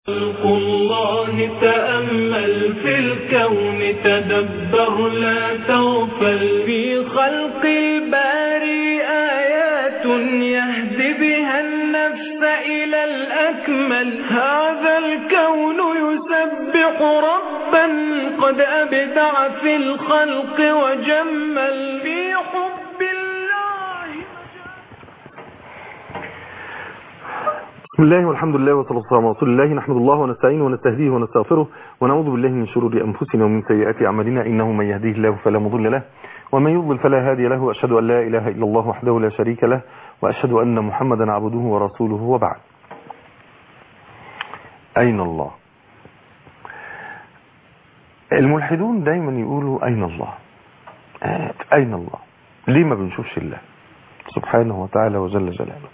خلق الله تأمل في الكون تدبر لا تغفل في خلق الباري آيات يهدي بها النفس إلى الأكمل هذا الكون يسبح ربا قد أبدع في الخلق وجمل في حب الله بسم الله والحمد لله والصلاة والسلام على رسول الله نحمد الله ونستعينه ونستهديه ونستغفره ونعوذ بالله من شرور أنفسنا ومن سيئات أعمالنا إنه من يهديه الله فلا مضل له ومن يضلل فلا هادي له وأشهد أن لا إله إلا الله وحده لا شريك له وأشهد أن محمدا عبده ورسوله وبعد أين الله الملحدون دايما يقولوا أين الله آه، أين الله ليه ما بنشوفش الله سبحانه وتعالى وجل جلاله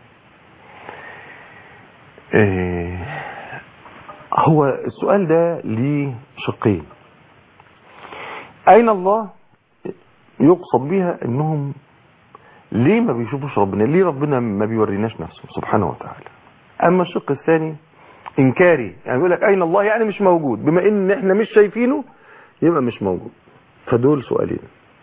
آه، هو السؤال ده ليه شقين أين الله يقصد بها انهم ليه ما بيشوفوش ربنا ليه ربنا ما بيوريناش نفسه سبحانه وتعالى اما الشق الثاني انكاري يعني بيقول لك اين الله يعني مش موجود بما ان احنا مش شايفينه يبقى مش موجود فدول سؤالين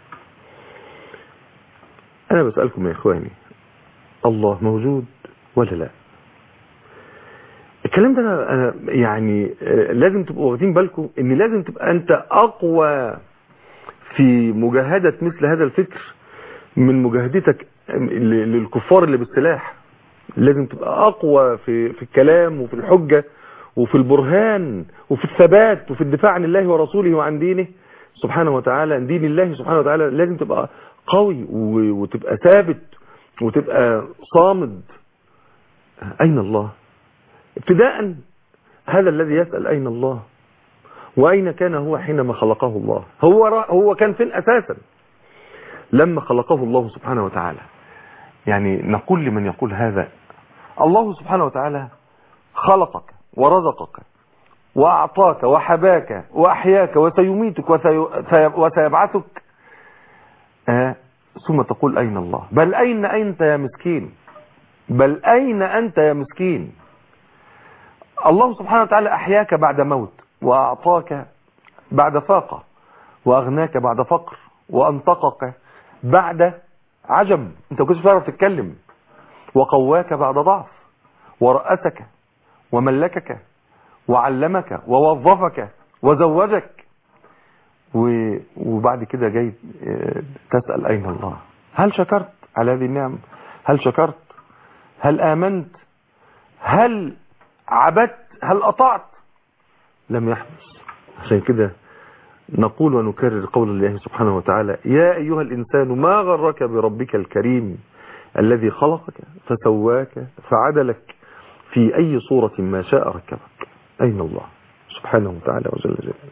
انا بسألكم يا اخواني الله موجود ولا لا الكلام ده انا أنا يعني آه، لازم تبقوا واخدين بالكم ان لازم تبقى انت اقوى في مجاهدة مثل هذا الفكر من مجاهدتك ل- للكفار اللي بالسلاح لازم تبقى اقوى في في الكلام وفي الحجة وفي البرهان وفي الثبات وفي الدفاع عن الله ورسوله وعن دينه سبحانه وتعالى عن دين الله سبحانه وتعالى لازم تبقى قوي و- وتبقى ثابت وتبقى صامد اين الله ابتداء هذا الذي يسأل أين الله وأين كان هو حينما خلقه الله هو را- هو كان فين أساسا لما خلقه الله سبحانه وتعالى يعني نقول لمن يقول هذا الله سبحانه وتعالى خلقك ورزقك وأعطاك وحباك وأحياك وسيميتك وسي- سي- وسيبعثك آه، ثم تقول أين الله بل أين أنت يا مسكين بل أين أنت يا مسكين الله سبحانه وتعالى أحياك بعد موت وأعطاك بعد فاقة وأغناك بعد فقر وأنطقك بعد عجم أنت ما كنتش تعرف تتكلم وقواك بعد ضعف ورأسك وملكك وعلمك ووظفك وزوجك و- وبعد كده جاي آه، تسأل أين الله هل شكرت على هذه النعم هل شكرت هل آمنت هل عبدت هل أطعت لم يحدث عشان كده نقول ونكرر قول الله سبحانه وتعالى يا أيها الإنسان ما غرك بربك الكريم الذي خلقك فسواك فعدلك في أي صورة ما شاء ركبك أين الله سبحانه وتعالى وجل جلاله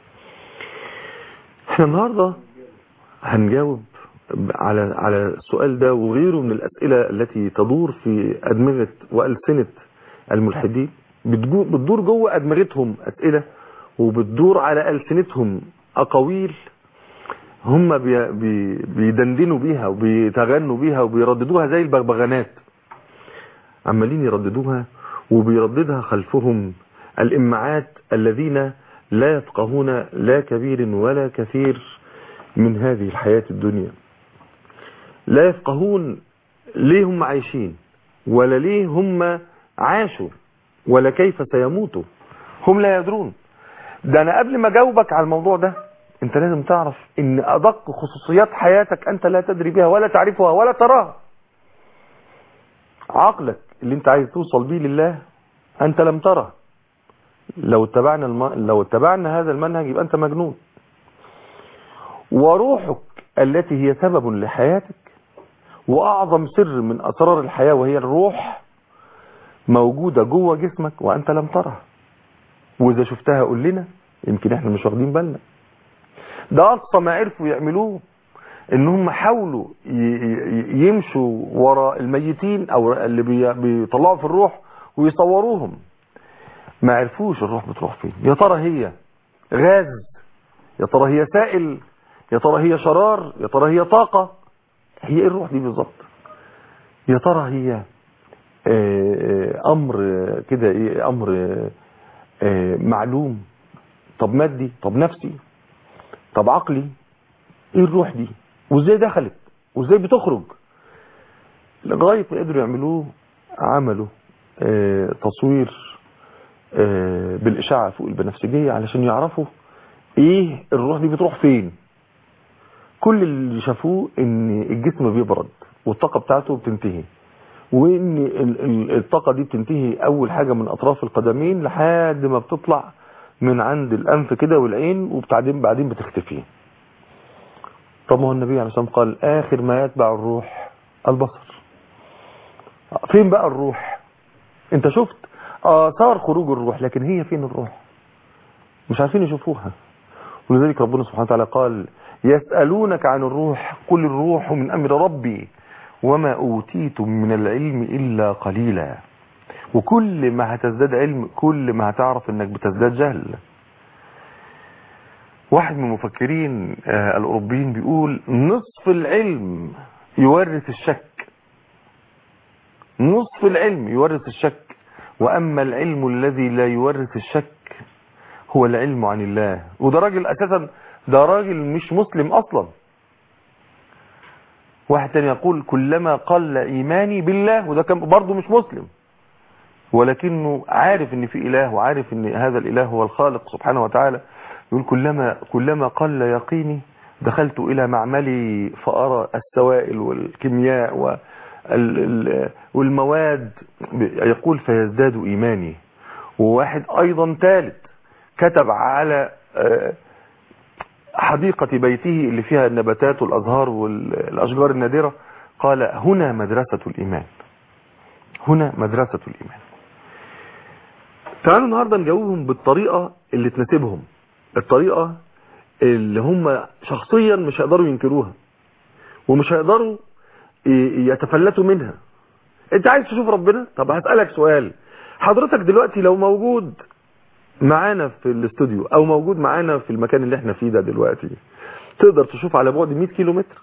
احنا النهاردة هنجاوب على على السؤال ده وغيره من الأسئلة التي تدور في أدمغة وألسنة الملحدين بتجو- بتدور جوه أدمغتهم أسئلة وبتدور على ألسنتهم أقاويل هم بي بي بيدندنوا بيها وبيتغنوا بيها وبيرددوها زي البغبغانات عمالين يرددوها وبيرددها خلفهم الإمعات الذين لا يفقهون لا كبير ولا كثير من هذه الحياة الدنيا لا يفقهون ليه هم عايشين ولا ليه هم عاشوا ولا كيف سيموتوا هم لا يدرون ده انا قبل ما اجاوبك على الموضوع ده انت لازم تعرف ان ادق خصوصيات حياتك انت لا تدري بها ولا تعرفها ولا تراها عقلك اللي انت عايز توصل بيه لله انت لم تره لو اتبعنا الم... لو اتبعنا هذا المنهج يبقى انت مجنون وروحك التي هي سبب لحياتك واعظم سر من اسرار الحياة وهي الروح موجودة جوه جسمك وانت لم ترها واذا شفتها قول لنا يمكن احنا مش واخدين بالنا ده اقصى ما عرفوا يعملوه ان هم حاولوا ي- ي- يمشوا وراء الميتين او اللي بي- بيطلعوا في الروح ويصوروهم ما عرفوش الروح بتروح فين يا ترى هي غاز يا ترى هي سائل يا ترى هي شرار يا ترى هي طاقة هي ايه الروح دي بالظبط يا ترى هي آه، آه، امر آه، كده ايه امر آه، آه، معلوم طب مادي طب نفسي طب عقلي ايه الروح دي وازاي دخلت وازاي بتخرج لغاية ما قدروا يعملوه عملوا آه، تصوير آه، بالإشعة فوق البنفسجية علشان يعرفوا ايه الروح دي بتروح فين كل اللي شافوه ان الجسم بيبرد والطاقة بتاعته بتنتهي وان ال- ال- الطاقة دي بتنتهي اول حاجة من اطراف القدمين لحد ما بتطلع من عند الانف كده والعين وبعدين بعدين بتختفي طب ما هو النبي عليه الصلاة والسلام قال اخر ما يتبع الروح البصر فين بقى الروح انت شفت اثار خروج الروح لكن هي فين الروح مش عارفين يشوفوها ولذلك ربنا سبحانه وتعالى قال يسألونك عن الروح قل الروح من أمر ربي وما أوتيتم من العلم إلا قليلا وكل ما هتزداد علم كل ما هتعرف انك بتزداد جهل واحد من المفكرين آه، الأوروبيين بيقول نصف العلم يورث الشك نصف العلم يورث الشك وأما العلم الذي لا يورث الشك هو العلم عن الله وده راجل أساسا ده راجل مش مسلم أصلا واحد تاني يقول كلما قل إيماني بالله وده كان برضه مش مسلم ولكنه عارف ان في اله وعارف ان هذا الاله هو الخالق سبحانه وتعالى يقول كلما كلما قل يقيني دخلت الى معملي فارى السوائل والكيمياء وال- ال- والمواد يقول فيزداد ايماني وواحد ايضا ثالث كتب على آه، حديقة بيته اللي فيها النباتات والازهار والاشجار النادرة قال هنا مدرسة الايمان هنا مدرسة الايمان تعالوا النهاردة نجاوبهم بالطريقة اللي تناسبهم الطريقة اللي هم شخصيا مش هيقدروا ينكروها ومش هيقدروا ي- يتفلتوا منها انت عايز تشوف ربنا طب هسألك سؤال حضرتك دلوقتي لو موجود معانا في الاستوديو او موجود معانا في المكان اللي احنا فيه ده دلوقتي تقدر تشوف على بعد 100 كيلو متر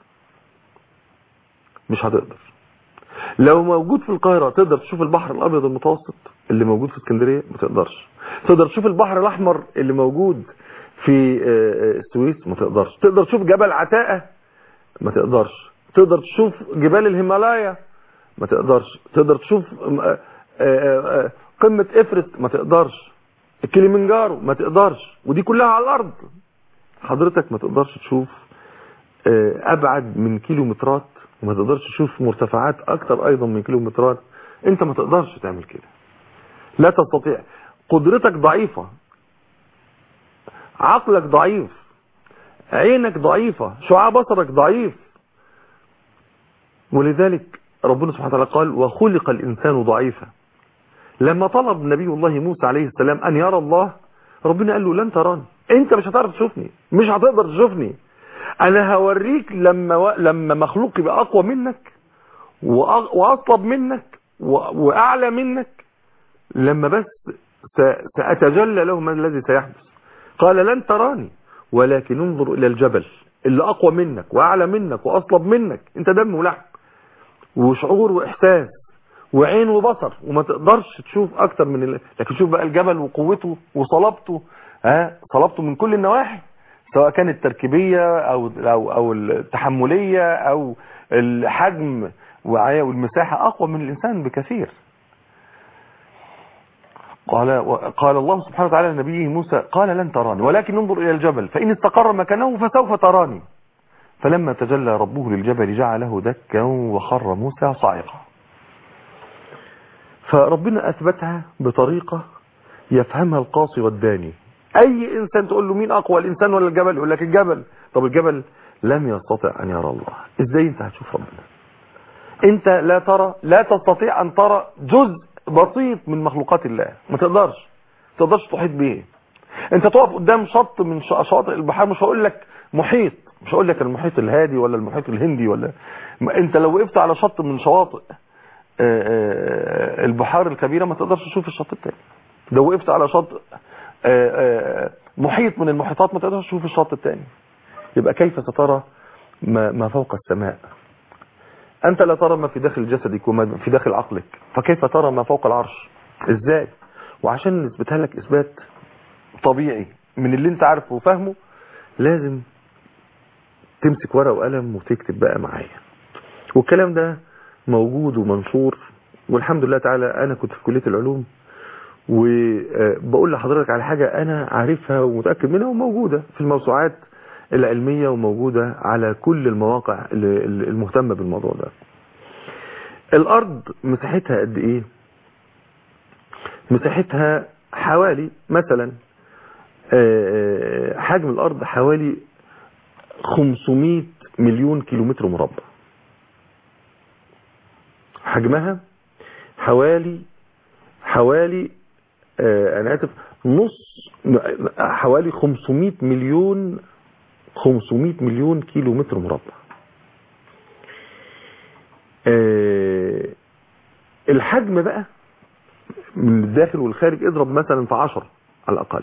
مش هتقدر لو موجود في القاهرة تقدر تشوف البحر الأبيض المتوسط اللي موجود في اسكندرية ما تقدرش تقدر تشوف البحر الأحمر اللي موجود في آه، آه، السويس ما تقدرش تقدر تشوف جبل عتاقة ما تقدرش تقدر تشوف جبال الهيمالايا ما تقدرش تقدر تشوف آه، آه، آه، قمة إفرست ما تقدرش الكليمنجارو ما تقدرش ودي كلها على الأرض حضرتك ما تقدرش تشوف آه، أبعد من كيلومترات وما تقدرش تشوف مرتفعات أكتر أيضا من كيلومترات أنت ما تقدرش تعمل كده لا تستطيع قدرتك ضعيفة عقلك ضعيف عينك ضعيفة شعاع بصرك ضعيف ولذلك ربنا سبحانه وتعالى قال وخلق الإنسان ضعيفا لما طلب نبي الله موسى عليه السلام أن يرى الله ربنا قال له لن تراني انت مش هتعرف تشوفني مش هتقدر تشوفني انا هوريك لما و... لما مخلوق يبقى اقوى منك وأ... واطلب منك و... واعلى منك لما بس س... ساتجلى له ما الذي سيحدث قال لن تراني ولكن انظر الى الجبل اللي اقوى منك واعلى منك واطلب منك انت دم ولحم وشعور واحساس وعين وبصر وما تقدرش تشوف اكتر من ال... لكن شوف بقى الجبل وقوته وصلابته ها صلابته من كل النواحي سواء كانت التركيبية او او او التحملية او الحجم والمساحة اقوى من الانسان بكثير قال قال الله سبحانه وتعالى لنبيه موسى قال لن تراني ولكن انظر الى الجبل فان استقر مكانه فسوف تراني فلما تجلى ربه للجبل جعله دكا وخر موسى صاعقا فربنا اثبتها بطريقة يفهمها القاصي والداني اي انسان تقول له مين اقوى الانسان ولا الجبل يقول لك الجبل طب الجبل لم يستطع ان يرى الله ازاي انت هتشوف ربنا انت لا ترى لا تستطيع ان ترى جزء بسيط من مخلوقات الله ما تقدرش ما تقدرش تحيط بيه انت تقف قدام شط من شواطئ البحار مش هقول لك محيط مش هقول لك المحيط الهادي ولا المحيط الهندي ولا انت لو وقفت على شط من شواطئ البحار الكبيرة ما تقدرش تشوف الشط التاني لو وقفت على شط محيط من المحيطات ما تقدرش تشوف الشط التاني يبقى كيف سترى ما, ما فوق السماء أنت لا ترى ما في داخل جسدك وما في داخل عقلك فكيف ترى ما فوق العرش ازاي وعشان نثبتها لك إثبات طبيعي من اللي انت عارفه وفاهمه لازم تمسك ورقة وقلم وتكتب بقى معايا والكلام ده موجود ومنشور والحمد لله تعالى انا كنت في كلية العلوم وبقول لحضرتك على حاجة انا عارفها ومتأكد منها وموجودة في الموسوعات العلمية وموجودة على كل المواقع المهتمة بالموضوع ده الارض مساحتها قد ايه مساحتها حوالي مثلا حجم الارض حوالي 500 مليون كيلومتر مربع حجمها حوالي حوالي انا اسف نص حوالي 500 مليون 500 مليون كيلو متر مربع الحجم بقى من الداخل والخارج اضرب مثلا في 10 على الاقل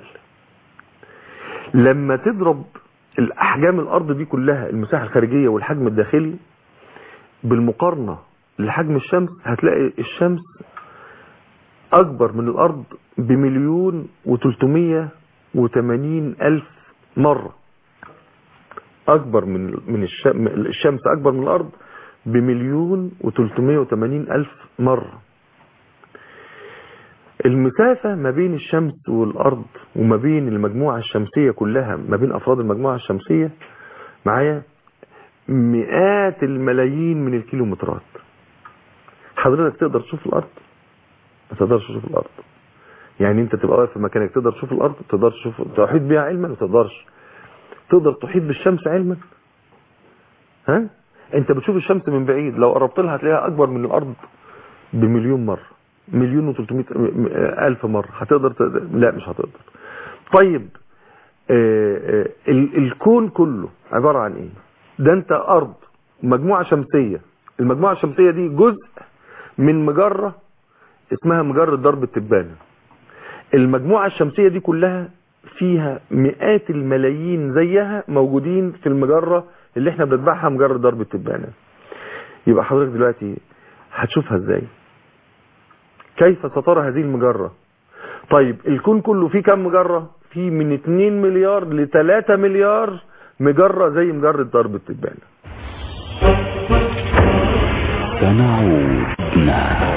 لما تضرب الاحجام الارض دي كلها المساحه الخارجيه والحجم الداخلي بالمقارنه لحجم الشمس هتلاقي الشمس اكبر من الارض بمليون وتلتمية وتمانين الف مرة اكبر من من الشمس اكبر من الارض بمليون وتلتمية وتمانين الف مرة المسافة ما بين الشمس والارض وما بين المجموعة الشمسية كلها ما بين افراد المجموعة الشمسية معايا مئات الملايين من الكيلومترات حضرتك تقدر تشوف الارض ما تقدرش تشوف الارض يعني انت تبقى واقف في مكانك تقدر تشوف الارض ما تقدرش تشوف تحيط بيها علما ما تقدرش تقدر تحيط بالشمس علما ها انت بتشوف الشمس من بعيد لو قربت لها هتلاقيها اكبر من الارض بمليون مره مليون و300 الف مره هتقدر ت... لا مش هتقدر طيب آه آه الكون كله عباره عن ايه ده انت ارض مجموعه شمسيه المجموعه الشمسيه دي جزء من مجره اسمها مجرة درب التبانة المجموعة الشمسية دي كلها فيها مئات الملايين زيها موجودين في المجرة اللي احنا بنتبعها مجرة درب التبانة يبقى حضرتك دلوقتي هتشوفها ازاي كيف سترى هذه المجرة طيب الكون كله فيه كم مجرة فيه من 2 مليار ل 3 مليار مجرة زي مجرة درب التبانة سنعود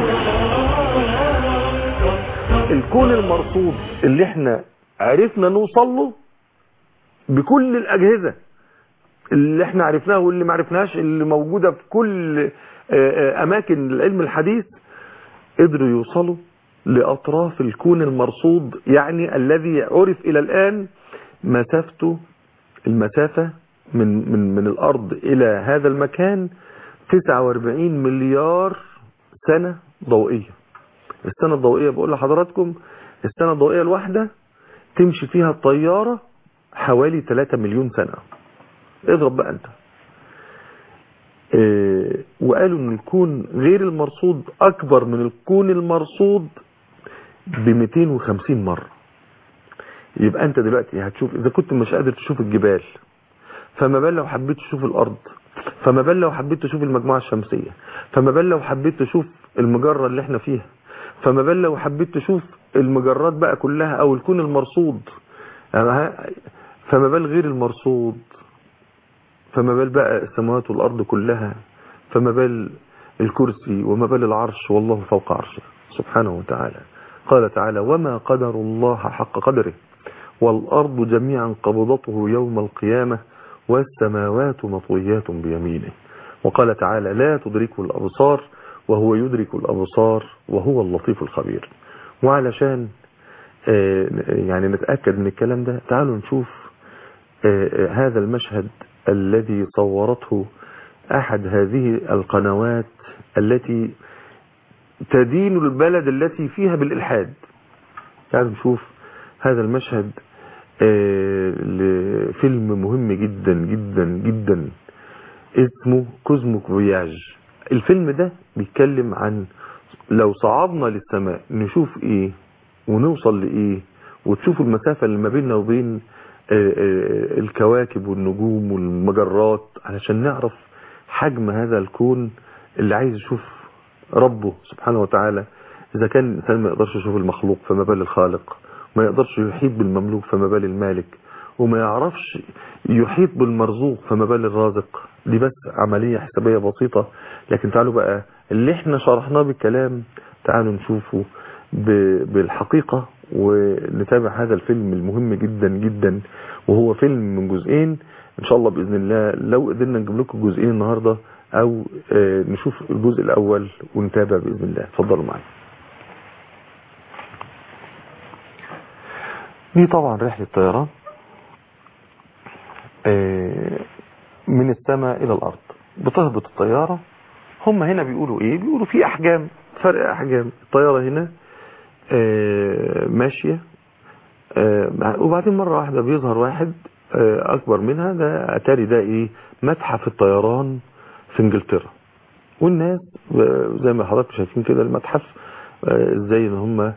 الكون المرصود اللي احنا عرفنا نوصل له بكل الاجهزة اللي احنا عرفناها واللي ما عرفناهاش اللي موجودة في كل اماكن العلم الحديث قدروا يوصلوا لاطراف الكون المرصود يعني الذي عرف الى الان مسافته المسافة من, من, من الارض الى هذا المكان 49 مليار سنة ضوئية السنة الضوئية بقول لحضراتكم السنة الضوئية الواحدة تمشي فيها الطيارة حوالي 3 مليون سنة اضرب بقى انت اه وقالوا ان الكون غير المرصود اكبر من الكون المرصود ب 250 مرة يبقى انت دلوقتي هتشوف اذا كنت مش قادر تشوف الجبال فما بال لو حبيت تشوف الارض فما بال لو حبيت تشوف المجموعة الشمسية فما بال لو حبيت تشوف المجرة اللي احنا فيها فما بال لو حبيت تشوف المجرات بقى كلها او الكون المرصود فما بال غير المرصود فما بال بقى السماوات والارض كلها فما بال الكرسي وما بال العرش والله فوق عرشه سبحانه وتعالى قال تعالى وما قدر الله حق قدره والارض جميعا قبضته يوم القيامة والسماوات مطويات بيمينه وقال تعالى لا تدركه الابصار وهو يدرك الأبصار وهو اللطيف الخبير وعلشان يعني نتأكد من الكلام ده تعالوا نشوف هذا المشهد الذي صورته أحد هذه القنوات التي تدين البلد التي فيها بالإلحاد تعالوا نشوف هذا المشهد لفيلم مهم جدا جدا جدا اسمه كوزموك فياج الفيلم ده بيتكلم عن لو صعدنا للسماء نشوف ايه ونوصل لايه وتشوف المسافة اللي ما بيننا وبين الكواكب والنجوم والمجرات علشان نعرف حجم هذا الكون اللي عايز يشوف ربه سبحانه وتعالى اذا كان الانسان ما يقدرش يشوف المخلوق فما بال الخالق ما يقدرش يحيط بالمملوك فما بال المالك وما يعرفش يحيط بالمرزوق فما بال الرازق دي بس عملية حسابية بسيطة لكن تعالوا بقى اللي احنا شرحناه بالكلام تعالوا نشوفه بالحقيقة ونتابع هذا الفيلم المهم جدا جدا وهو فيلم من جزئين ان شاء الله باذن الله لو قدرنا نجيب لكم جزئين النهارده او نشوف الجزء الاول ونتابع باذن الله اتفضلوا معايا دي طبعا رحله طيران من السماء الى الارض بتهبط الطياره هم هنا بيقولوا ايه بيقولوا في احجام فرق احجام الطياره هنا ماشيه وبعدين مره واحده بيظهر واحد اكبر منها ده اتاري ده ايه متحف الطيران في انجلترا والناس زي ما حضراتكم شايفين كده المتحف ازاي ان هم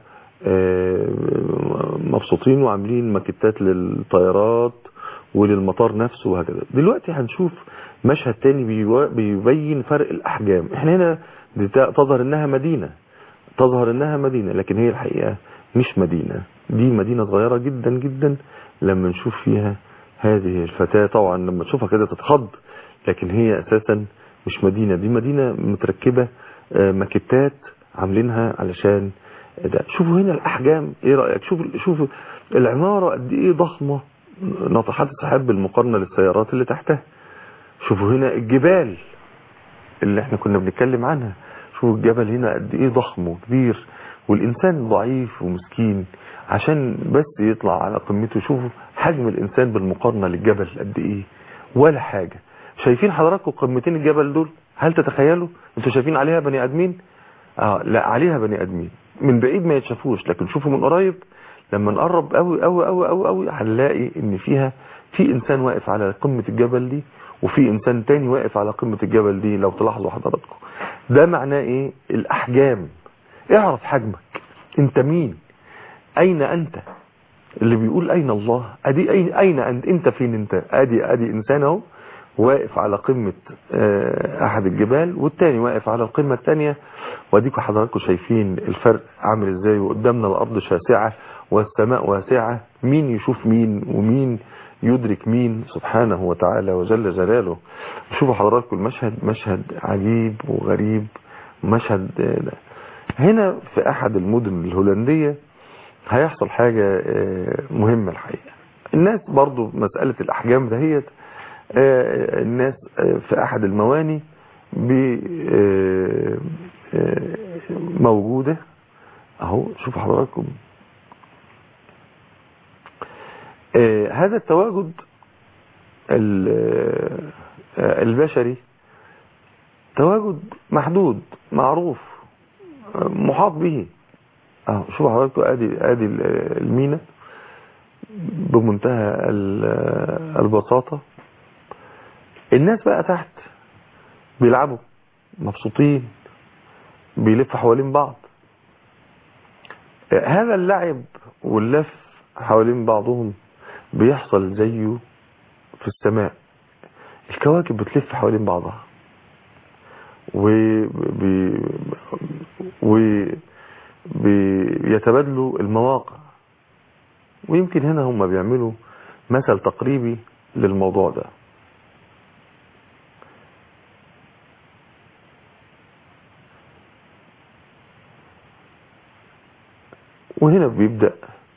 مبسوطين وعاملين ماكيتات للطيارات وللمطار نفسه وهكذا دلوقتي هنشوف مشهد تاني بيبين فرق الاحجام احنا هنا تظهر انها مدينة تظهر انها مدينة لكن هي الحقيقة مش مدينة دي مدينة صغيرة جدا جدا لما نشوف فيها هذه الفتاة طبعا لما تشوفها كده تتخض لكن هي اساسا مش مدينة دي مدينة متركبة ماكيتات عاملينها علشان ده شوفوا هنا الاحجام ايه رأيك شوفوا شوفوا العمارة قد ايه ضخمة ناطحات السحاب بالمقارنة للسيارات اللي تحتها شوفوا هنا الجبال اللي احنا كنا بنتكلم عنها شوفوا الجبل هنا قد ايه ضخم وكبير والانسان ضعيف ومسكين عشان بس يطلع على قمته شوفوا حجم الانسان بالمقارنة للجبل قد ايه ولا حاجة شايفين حضراتكم قمتين الجبل دول هل تتخيلوا انتوا شايفين عليها بني ادمين اه لا عليها بني ادمين من بعيد ما يتشافوش لكن شوفوا من قريب لما نقرب قوي قوي قوي قوي قوي هنلاقي ان فيها في انسان واقف على قمة الجبل دي وفي انسان تاني واقف على قمة الجبل دي لو تلاحظوا حضراتكم ده معناه ايه الاحجام اعرف حجمك انت مين اين انت اللي بيقول اين الله ادي اين اين انت انت فين انت ادي ادي انسان اهو واقف على قمة احد الجبال والتاني واقف على القمة التانية واديكم حضراتكم شايفين الفرق عامل ازاي وقدامنا الارض شاسعة والسماء واسعة مين يشوف مين ومين يدرك مين سبحانه وتعالى وجل جلاله شوفوا حضراتكم المشهد مشهد عجيب وغريب مشهد هنا في احد المدن الهولندية هيحصل حاجة مهمة الحقيقة الناس برضو مسألة الاحجام دهيت الناس في احد المواني موجودة اهو شوفوا حضراتكم هذا التواجد البشري تواجد محدود معروف محاط به اهو شوفوا حضراتكم ادي ادي المينا بمنتهى البساطة الناس بقى تحت بيلعبوا مبسوطين بيلفوا حوالين بعض هذا اللعب واللف حوالين بعضهم بيحصل زيه في السماء الكواكب بتلف حوالين بعضها و وبيتبادلوا المواقع ويمكن هنا هم بيعملوا مثل تقريبي للموضوع ده وهنا بيبدأ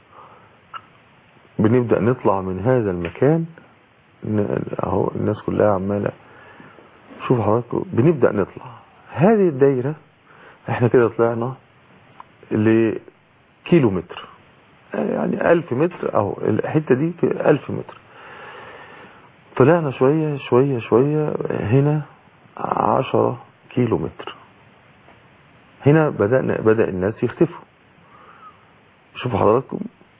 بنبدأ نطلع من هذا المكان اهو الناس كلها عمالة شوف حضراتكم بنبدأ نطلع هذه الدايرة احنا كده طلعنا لكيلو متر يعني ألف متر اهو الحتة دي ألف متر طلعنا شوية شوية شوية هنا عشرة كيلو متر هنا بدأنا بدأ الناس يختفوا شوفوا حضراتكم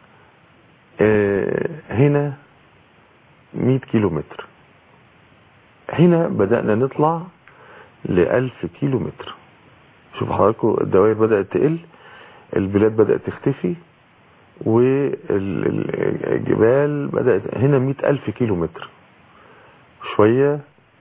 اه هنا 100 كيلو متر هنا بدأنا نطلع لألف كيلو متر شوفوا حضراتكم الدوائر بدأت تقل البلاد بدأت تختفي والجبال بدأت هنا مئة ألف كيلو متر شوية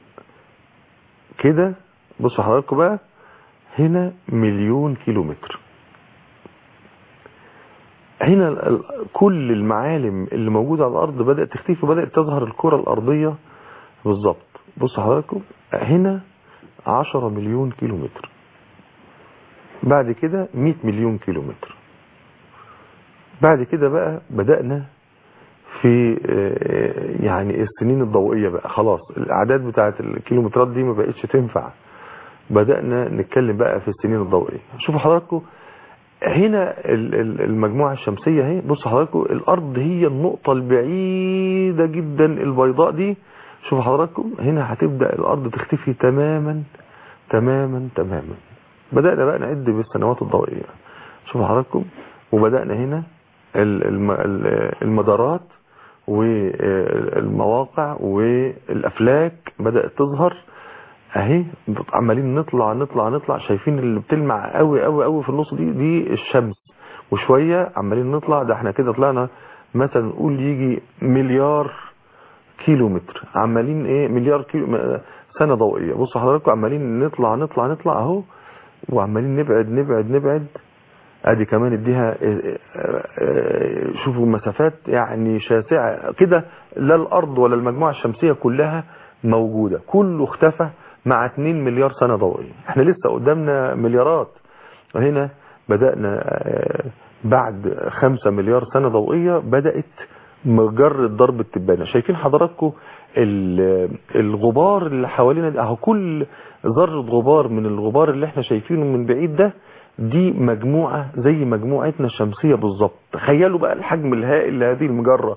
كده بصوا حضراتكم بقى هنا مليون كيلو متر هنا ال- ال- كل المعالم اللي موجودة على الأرض بدأت تختفي وبدأت تظهر الكرة الأرضية بالظبط بص حضراتكم هنا 10 مليون كيلو متر بعد كده 100 مليون كيلو متر بعد كده بقى بدأنا في آه، يعني السنين الضوئية بقى خلاص الأعداد بتاعت الكيلومترات دي ما بقتش تنفع بدأنا نتكلم بقى في السنين الضوئية شوفوا حضراتكم هنا ال- ال- المجموعة الشمسية اهي بصوا حضراتكم الأرض هي النقطة البعيدة جدا البيضاء دي شوفوا حضراتكم هنا هتبدأ الأرض تختفي تماما تماما تماما بدأنا بقى نعد بالسنوات الضوئية شوفوا حضراتكم وبدأنا هنا ال- الم- ال- المدارات والمواقع والأفلاك بدأت تظهر اهي عمالين نطلع نطلع نطلع شايفين اللي بتلمع قوي قوي قوي في النص دي دي الشمس وشوية عمالين نطلع ده احنا كده طلعنا مثلا نقول يجي مليار كيلو متر عمالين ايه مليار كيلو م- سنة ضوئية بصوا حضراتكم عمالين نطلع نطلع نطلع اهو وعمالين نبعد نبعد نبعد ادي كمان اديها اه، اه، اه، شوفوا مسافات يعني شاسعة كده لا الارض ولا المجموعة الشمسية كلها موجودة كله اختفى مع 2 مليار سنة ضوئية احنا لسه قدامنا مليارات وهنا بدأنا اه، بعد 5 مليار سنة ضوئية بدأت مجرة ضرب التبانة شايفين حضراتكم ال- الغبار اللي حوالينا ده اهو كل ذرة غبار من الغبار اللي احنا شايفينه من بعيد ده دي مجموعة زي مجموعتنا الشمسية بالظبط تخيلوا بقى الحجم الهائل لهذه المجرة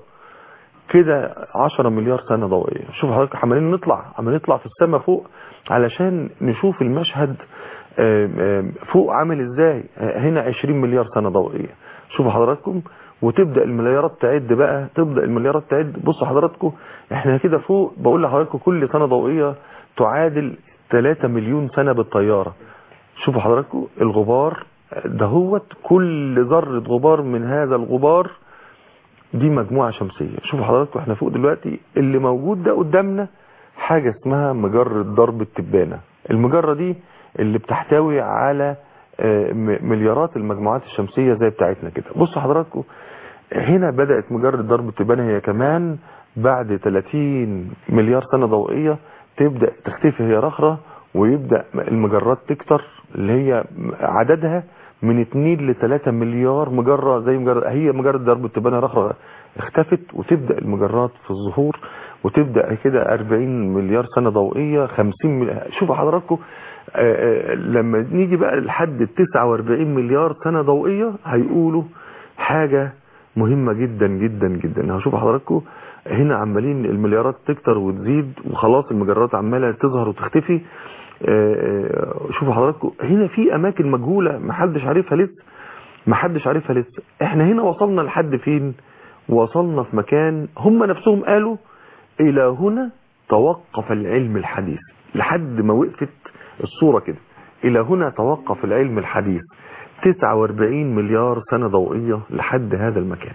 كده 10 مليار سنة ضوئية شوف حضرتك عمالين نطلع عمالين نطلع في السماء فوق علشان نشوف المشهد آم، آم، فوق عامل ازاي آه، هنا 20 مليار سنة ضوئية شوفوا حضراتكم وتبدأ المليارات تعد بقى تبدأ المليارات تعد بصوا حضراتكم احنا كده فوق بقول لحضراتكم كل سنة ضوئية تعادل 3 مليون سنة بالطيارة شوفوا حضراتكم الغبار دهوت كل ذرة غبار من هذا الغبار دي مجموعة شمسية شوفوا حضراتكم احنا فوق دلوقتي اللي موجود ده قدامنا حاجة اسمها مجرة ضرب التبانة المجرة دي اللي بتحتوي على آه، م- مليارات المجموعات الشمسية زي بتاعتنا كده بصوا حضراتكم هنا بدأت مجرة ضرب التبانة هي كمان بعد 30 مليار سنة ضوئية تبدأ تختفي هي رخرة ويبدأ المجرات تكتر اللي هي عددها من 2 ل 3 مليار مجرة زي مجرة هي مجرة ضرب التبانة رخرة اختفت وتبدأ المجرات في الظهور وتبدأ كده 40 مليار سنة ضوئية 50 مليار شوفوا حضراتكم آه، آه، لما نيجي بقى لحد ال 49 مليار سنة ضوئية هيقولوا حاجة مهمة جدا جدا جدا هشوف حضراتكم هنا عمالين المليارات تكتر وتزيد وخلاص المجرات عمالة تظهر وتختفي آه، آه، شوفوا حضراتكم هنا في اماكن مجهولة محدش عارفها لسه محدش عارفها لسه احنا هنا وصلنا لحد فين وصلنا في مكان هم نفسهم قالوا الى هنا توقف العلم الحديث لحد ما وقفت الصورة كده الى هنا توقف العلم الحديث 49 مليار سنة ضوئية لحد هذا المكان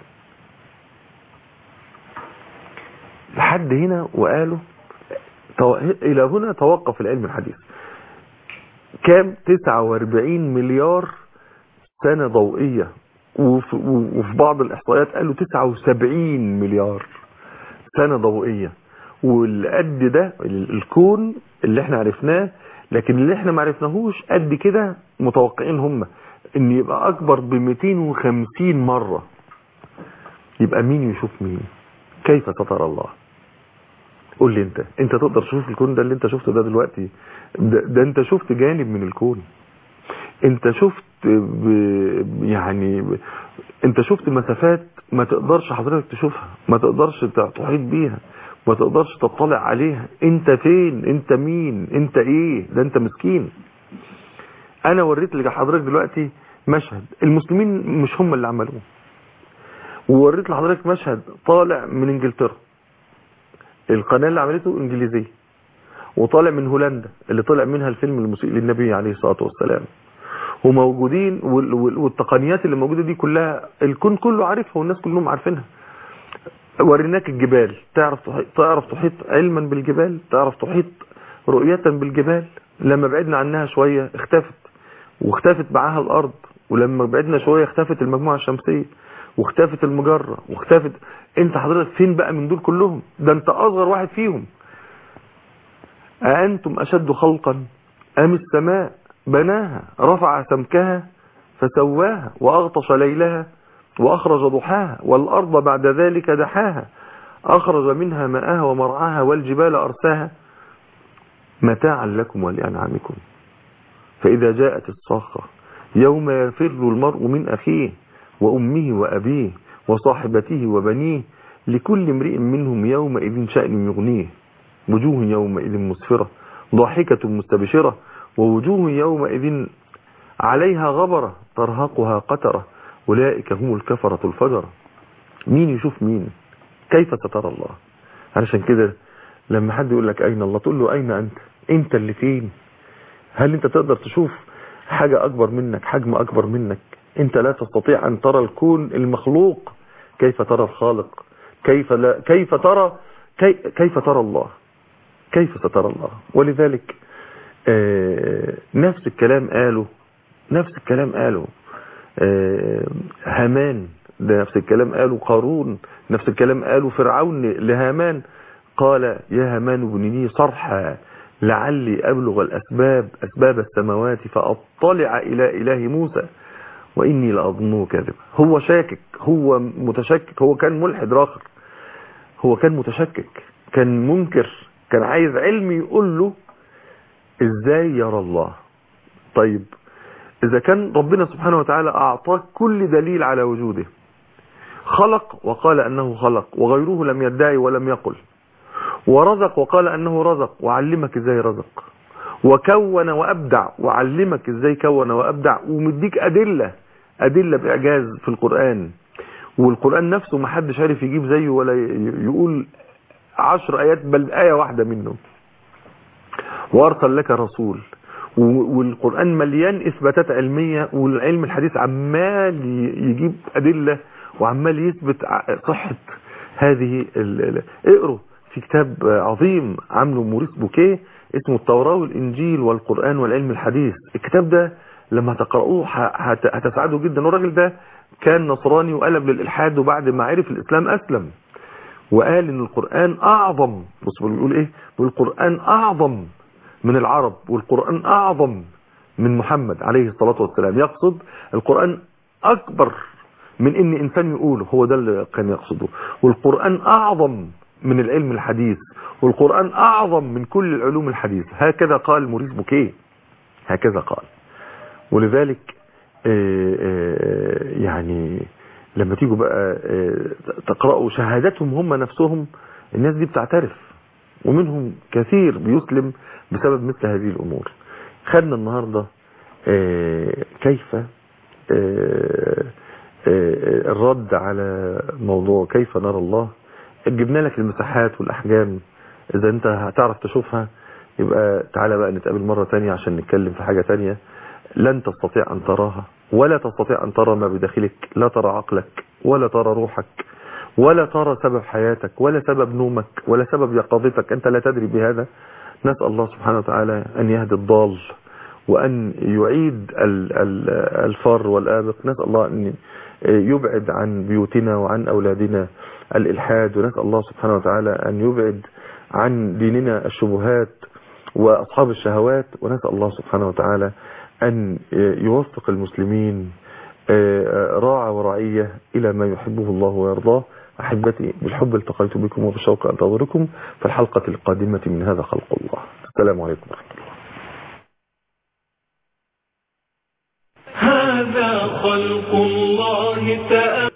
لحد هنا وقالوا تو... الى هنا توقف العلم الحديث كام 49 مليار سنة ضوئية وفي, وفي بعض الإحصائيات قالوا 79 مليار سنة ضوئية والقد ده الكون اللي احنا عرفناه لكن اللي احنا ما عرفناهوش قد كده متوقعين هم ان يبقى اكبر ب 250 مرة يبقى مين يشوف مين كيف سترى الله قول لي انت انت تقدر تشوف الكون ده اللي انت شفته ده دلوقتي ده, ده انت شفت جانب من الكون انت شفت ب... يعني ب... انت شفت مسافات ما تقدرش حضرتك تشوفها ما تقدرش تحيط بيها ما تقدرش تطلع عليها انت فين انت مين انت ايه ده انت مسكين انا وريت لحضرتك دلوقتي مشهد المسلمين مش هم اللي عملوه ووريت لحضرتك مشهد طالع من انجلترا القناة اللي عملته انجليزية وطالع من هولندا اللي طلع منها الفيلم المسيء للنبي عليه الصلاة والسلام وموجودين والتقنيات اللي موجودة دي كلها الكون كله عارفها والناس كلهم عارفينها وريناك الجبال تعرف تحيط, تعرف تحيط علما بالجبال تعرف تحيط رؤية بالجبال لما بعدنا عنها شوية اختفت واختفت معاها الارض ولما بعدنا شوية اختفت المجموعة الشمسية واختفت المجرة واختفت انت حضرتك فين بقى من دول كلهم ده انت اصغر واحد فيهم أأنتم أشد خلقا أم السماء بناها رفع سمكها فسواها وأغطش ليلها وأخرج ضحاها والأرض بعد ذلك دحاها أخرج منها ماءها ومرعاها والجبال أرساها متاعا لكم ولأنعامكم فإذا جاءت الصاخة يوم يفر المرء من أخيه وأمه وأبيه وصاحبته وبنيه لكل امرئ منهم يومئذ شأن يغنيه وجوه يومئذ مسفرة ضاحكة مستبشرة ووجوه يومئذ عليها غبرة ترهقها قترة أولئك هم الكفرة الفجرة مين يشوف مين كيف سترى الله علشان كده لما حد يقول لك أين الله تقول له أين أنت أنت اللي فين هل أنت تقدر تشوف حاجة أكبر منك حجم أكبر منك أنت لا تستطيع أن ترى الكون المخلوق كيف ترى الخالق كيف لا كيف ترى كي كيف ترى الله كيف سترى الله ولذلك آه نفس الكلام قاله نفس الكلام قاله آه هامان ده نفس الكلام قاله قارون نفس الكلام قاله فرعون لهامان قال يا هامان ابن لي صرحا لعلي أبلغ الأسباب أسباب السماوات فأطلع إلى إله موسى وإني لأظنه كاذبا هو شاكك هو متشكك هو كان ملحد راخر هو كان متشكك كان منكر كان عايز علم يقول له ازاي يرى الله طيب اذا كان ربنا سبحانه وتعالى اعطاك كل دليل على وجوده خلق وقال انه خلق وغيره لم يدعي ولم يقل ورزق وقال انه رزق وعلمك ازاي رزق وكون وابدع وعلمك ازاي كون وابدع ومديك ادله ادله باعجاز في القران والقران نفسه ما حدش عارف يجيب زيه ولا يقول عشر آيات بل آية واحدة منه وأرسل لك رسول والقرآن مليان إثباتات علمية والعلم الحديث عمال يجيب أدلة وعمال يثبت صحة هذه اقروا في كتاب عظيم عامله موريس بوكيه اسمه التوراة والإنجيل والقرآن والعلم الحديث الكتاب ده لما تقرأوه هتسعدوا جدا والراجل ده كان نصراني وقلب للإلحاد وبعد ما عرف الإسلام أسلم وقال ان القرآن اعظم بص بيقول ايه بيقول القرآن اعظم من العرب والقرآن اعظم من محمد عليه الصلاة والسلام يقصد القرآن اكبر من ان انسان يقوله هو ده اللي كان يقصده والقرآن اعظم من العلم الحديث والقرآن اعظم من كل العلوم الحديث هكذا قال موريس بوكيه هكذا قال ولذلك يعني لما تيجوا بقى تقرأوا شهادتهم هم نفسهم الناس دي بتعترف ومنهم كثير بيسلم بسبب مثل هذه الأمور خدنا النهاردة كيف الرد على موضوع كيف نرى الله جبنا لك المساحات والأحجام إذا أنت هتعرف تشوفها يبقى تعالى بقى نتقابل مرة تانية عشان نتكلم في حاجة تانية لن تستطيع أن تراها ولا تستطيع أن ترى ما بداخلك لا ترى عقلك ولا ترى روحك ولا ترى سبب حياتك ولا سبب نومك ولا سبب يقظتك أنت لا تدري بهذا نسأل الله سبحانه وتعالى أن يهدي الضال وأن يعيد الفار والآبق نسأل الله أن يبعد عن بيوتنا وعن أولادنا الإلحاد ونسأل الله سبحانه وتعالى أن يبعد عن ديننا الشبهات وأصحاب الشهوات ونسأل الله سبحانه وتعالى أن يوفق المسلمين راعة ورعية إلى ما يحبه الله ويرضاه أحبتي بالحب التقيت بكم وبالشوق أنتظركم في الحلقة القادمة من هذا خلق الله السلام عليكم ورحمة الله هذا خلق الله تعالى